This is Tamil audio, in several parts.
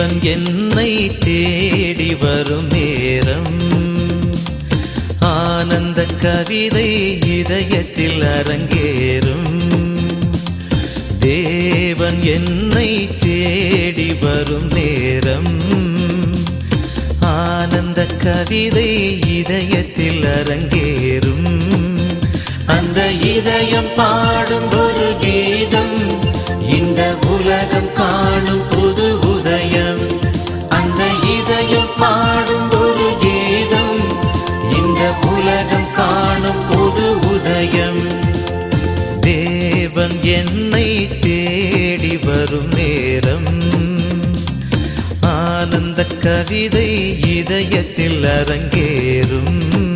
தேவன் என்னை தேடி வரும் நேரம் ஆனந்த கவிதை இதயத்தில் அரங்கேறும் தேவன் என்னை தேடி வரும் நேரம் ஆனந்த கவிதை இதயத்தில் அரங்கேறும் அந்த இதயம் பாடும் ஒரு கீதம் இந்த உலகம் காணும் புது உதயம் அந்த இதயம் பாடும் ஒரு கீதம் இந்த உலகம் காணும் புது உதயம் தேவன் என்னை தேடி வரும் நேரம் ஆனந்த கவிதை இதயத்தில் அரங்கேறும்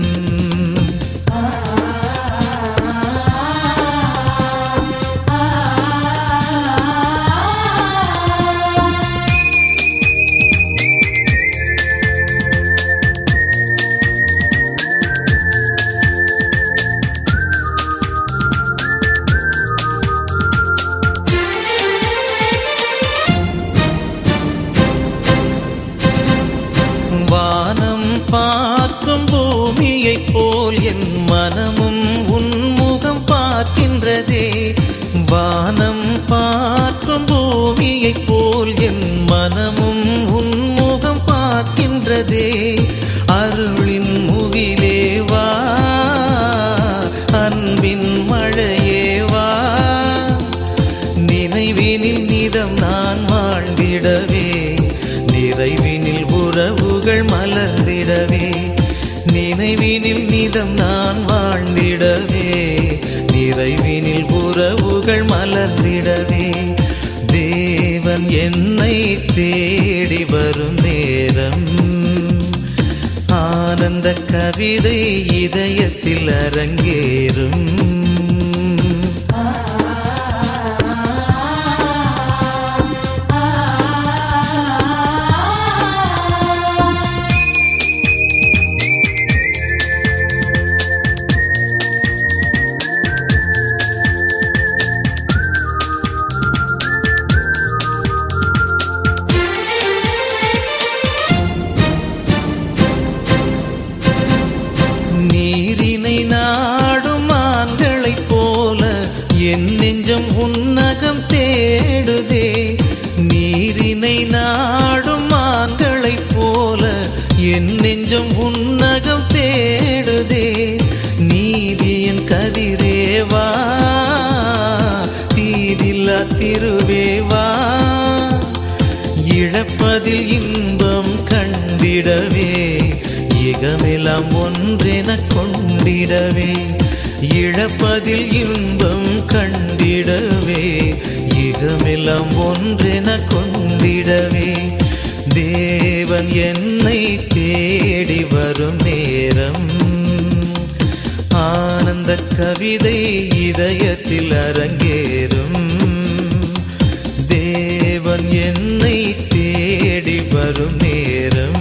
வானம் பார்க்கும் பூமியைப் போல் என் மனமும் உன்முகம் பார்க்கின்றதே வானம் பார்க்கும் பூமியைப் போல் என் மனமும் உன்முகம் பார்க்கின்றதே அருளின் முகிலே வா அன்பின் மழையே வா நினைவினில் நிதம் நான் வாழ்ந்திடவே நிறைவினில் உறவுகள் மலர்ந்திடவே நினைவினில் நிதம் நான் வாழ்ந்திடவே நிறைவினில் உறவுகள் மலர்ந்திடவே தேவன் என்னை தேடி வரும் நேரம் ஆனந்த கவிதை இதயத்தில் அரங்கேறும் நீரினை நாடும் ஆண்களைப் போல என் நெஞ்சம் உன்னகம் தேடுதே நீரினை நாடும் ஆண்களைப் போல என் நெஞ்சம் உன்னகம் தேடுதே நீதியின் கதிரேவா தீதில்லா திருவேவா இழப்பதில் இன்பம் கண்டிடவே இகமெல்லாம் ஒன்றென கொண்டிடவே இழப்பதில் இன்பம் கண்டிடவே இகமெல்லாம் ஒன்றென கொண்டிடவே தேவன் என்னை தேடி வரும் நேரம் ஆனந்த கவிதை இதயத்தில் அரங்கேறும் தேவன் என்னை தேடி வரும் நேரம்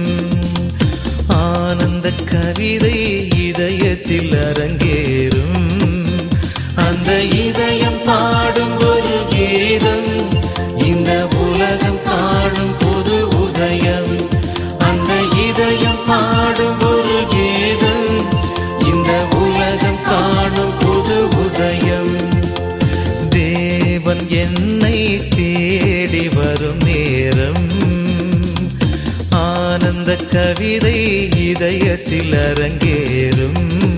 ஆனந்த கவிதை இதயத்தில் அரங்கேறும் அந்த இதயம் பாடும் ஒரு கீதம் இந்த உலகம் காணும் புது உதயம் அந்த இதயம் பாடும் ஒரு கீதம் இந்த உலகம் காணும் புது உதயம் தேவன் என்னை தேடி வரும் நேரம் ஆனந்த கவிதை இதயத்தில் அரங்கேறும்